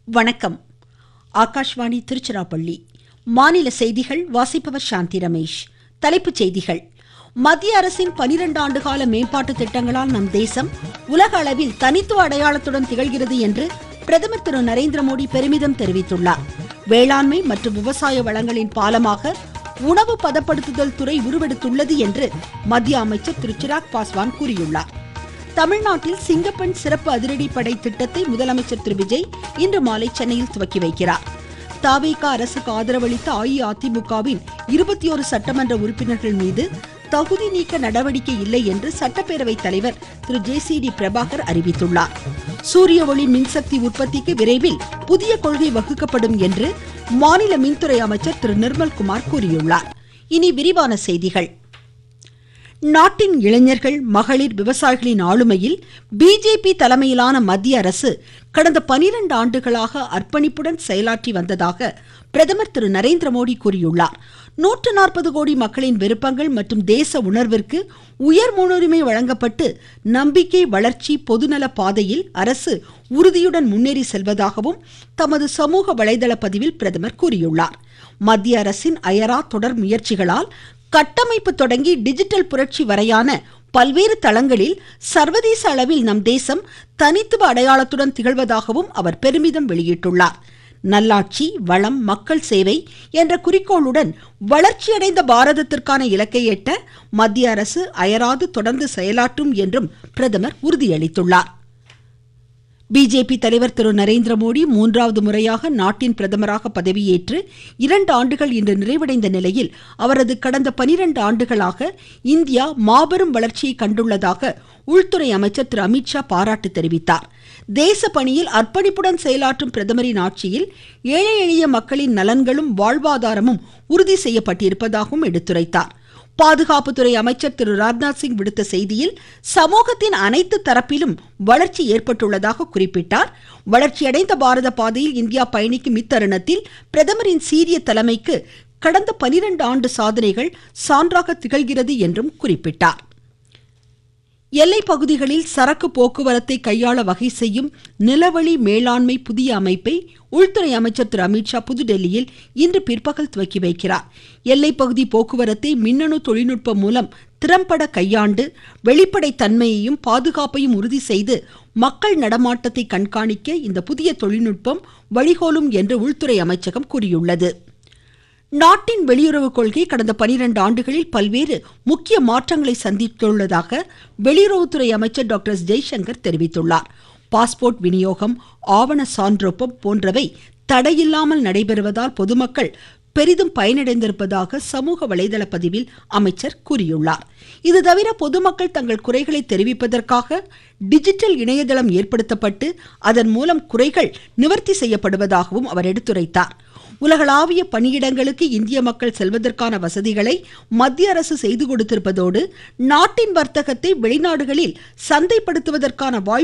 வணக்கம் ஆகாஷ்வாணி திருச்சிராப்பள்ளி மாநில செய்திகள் வாசிப்பவர் சாந்தி ரமேஷ் தலைப்புச் செய்திகள் மத்திய அரசின் பனிரெண்டு ஆண்டுகால மேம்பாட்டு திட்டங்களால் நம் தேசம் உலக அளவில் தனித்துவ அடையாளத்துடன் திகழ்கிறது என்று பிரதமர் திரு நரேந்திர மோடி பெருமிதம் தெரிவித்துள்ளார் வேளாண்மை மற்றும் விவசாய வளங்களின் பாலமாக உணவு பதப்படுத்துதல் துறை உருவெடுத்துள்ளது என்று மத்திய அமைச்சர் திரு சிராக் பாஸ்வான் கூறியுள்ளார் தமிழ்நாட்டில் சிங்கப்பெண் சிறப்பு அதிரடிப்படை திட்டத்தை முதலமைச்சர் திரு விஜய் இன்று மாலை சென்னையில் துவக்கி வைக்கிறார் தாவேகா அரசுக்கு ஆதரவளித்த அஇஅதிமுகவின் இருபத்தி ஒரு சட்டமன்ற உறுப்பினர்கள் மீது தகுதி நீக்க நடவடிக்கை இல்லை என்று சட்டப்பேரவை தலைவர் திரு ஜே சி டி பிரபாகர் அறிவித்துள்ளார் சூரிய ஒளி மின்சக்தி உற்பத்திக்கு விரைவில் புதிய கொள்கை வகுக்கப்படும் என்று மாநில மின்துறை அமைச்சர் திரு நிர்மல்குமார் கூறியுள்ளார் இனி விரிவான செய்திகள் நாட்டின் இளைஞர்கள் மகளிர் விவசாயிகளின் ஆளுமையில் பிஜேபி தலைமையிலான மத்திய அரசு கடந்த பனிரெண்டு ஆண்டுகளாக அர்ப்பணிப்புடன் செயலாற்றி வந்ததாக பிரதமர் திரு நரேந்திர மோடி கூறியுள்ளார் நூற்று நாற்பது கோடி மக்களின் விருப்பங்கள் மற்றும் தேச உணர்விற்கு உயர் முன்னுரிமை வழங்கப்பட்டு நம்பிக்கை வளர்ச்சி பொதுநல பாதையில் அரசு உறுதியுடன் முன்னேறி செல்வதாகவும் தமது சமூக வலைதள பதிவில் பிரதமர் கூறியுள்ளார் மத்திய அரசின் அயரா தொடர் முயற்சிகளால் கட்டமைப்பு தொடங்கி டிஜிட்டல் புரட்சி வரையான பல்வேறு தளங்களில் சர்வதேச அளவில் நம் தேசம் தனித்துவ அடையாளத்துடன் திகழ்வதாகவும் அவர் பெருமிதம் வெளியிட்டுள்ளார் நல்லாட்சி வளம் மக்கள் சேவை என்ற குறிக்கோளுடன் வளர்ச்சியடைந்த பாரதத்திற்கான இலக்கை எட்ட மத்திய அரசு அயராது தொடர்ந்து செயலாற்றும் என்றும் பிரதமர் உறுதியளித்துள்ளார் பிஜேபி தலைவர் திரு நரேந்திர மோடி மூன்றாவது முறையாக நாட்டின் பிரதமராக பதவியேற்று இரண்டு ஆண்டுகள் இன்று நிறைவடைந்த நிலையில் அவரது கடந்த பனிரெண்டு ஆண்டுகளாக இந்தியா மாபெரும் வளர்ச்சியை கண்டுள்ளதாக உள்துறை அமைச்சர் திரு அமித்ஷா பாராட்டு தெரிவித்தார் தேச பணியில் அர்ப்பணிப்புடன் செயலாற்றும் பிரதமரின் ஆட்சியில் ஏழை எளிய மக்களின் நலன்களும் வாழ்வாதாரமும் உறுதி செய்யப்பட்டிருப்பதாகவும் எடுத்துரைத்தார் பாதுகாப்புத்துறை அமைச்சர் திரு ராஜ்நாத் சிங் விடுத்த செய்தியில் சமூகத்தின் அனைத்து தரப்பிலும் வளர்ச்சி ஏற்பட்டுள்ளதாக குறிப்பிட்டார் வளர்ச்சியடைந்த பாரத பாதையில் இந்தியா பயணிக்கும் இத்தருணத்தில் பிரதமரின் சீரிய தலைமைக்கு கடந்த பனிரெண்டு ஆண்டு சாதனைகள் சான்றாக திகழ்கிறது என்றும் குறிப்பிட்டார் எல்லை பகுதிகளில் சரக்கு போக்குவரத்தை கையாள வகை செய்யும் நிலவழி மேலாண்மை புதிய அமைப்பை உள்துறை அமைச்சர் திரு அமித்ஷா புதுடெல்லியில் இன்று பிற்பகல் துவக்கி வைக்கிறார் எல்லைப்பகுதி போக்குவரத்தை மின்னணு தொழில்நுட்பம் மூலம் திறம்பட கையாண்டு வெளிப்படை தன்மையையும் பாதுகாப்பையும் உறுதி செய்து மக்கள் நடமாட்டத்தை கண்காணிக்க இந்த புதிய தொழில்நுட்பம் வழிகோலும் என்று உள்துறை அமைச்சகம் கூறியுள்ளது நாட்டின் வெளியுறவு கொள்கை கடந்த பனிரெண்டு ஆண்டுகளில் பல்வேறு முக்கிய மாற்றங்களை சந்தித்துள்ளதாக வெளியுறவுத்துறை அமைச்சர் டாக்டர் எஸ் ஜெய்சங்கர் தெரிவித்துள்ளார் பாஸ்போர்ட் விநியோகம் ஆவண சான்றொப்பம் போன்றவை தடையில்லாமல் நடைபெறுவதால் பொதுமக்கள் பெரிதும் பயனடைந்திருப்பதாக சமூக வலைதள பதிவில் அமைச்சர் கூறியுள்ளார் இது தவிர பொதுமக்கள் தங்கள் குறைகளை தெரிவிப்பதற்காக டிஜிட்டல் இணையதளம் ஏற்படுத்தப்பட்டு அதன் மூலம் குறைகள் நிவர்த்தி செய்யப்படுவதாகவும் அவர் எடுத்துரைத்தார் உலகளாவிய பணியிடங்களுக்கு இந்திய மக்கள் செல்வதற்கான வசதிகளை மத்திய அரசு செய்து கொடுத்திருப்பதோடு நாட்டின் வர்த்தகத்தை வெளிநாடுகளில் சந்தைப்படுத்துவதற்கான வாய்ப்பு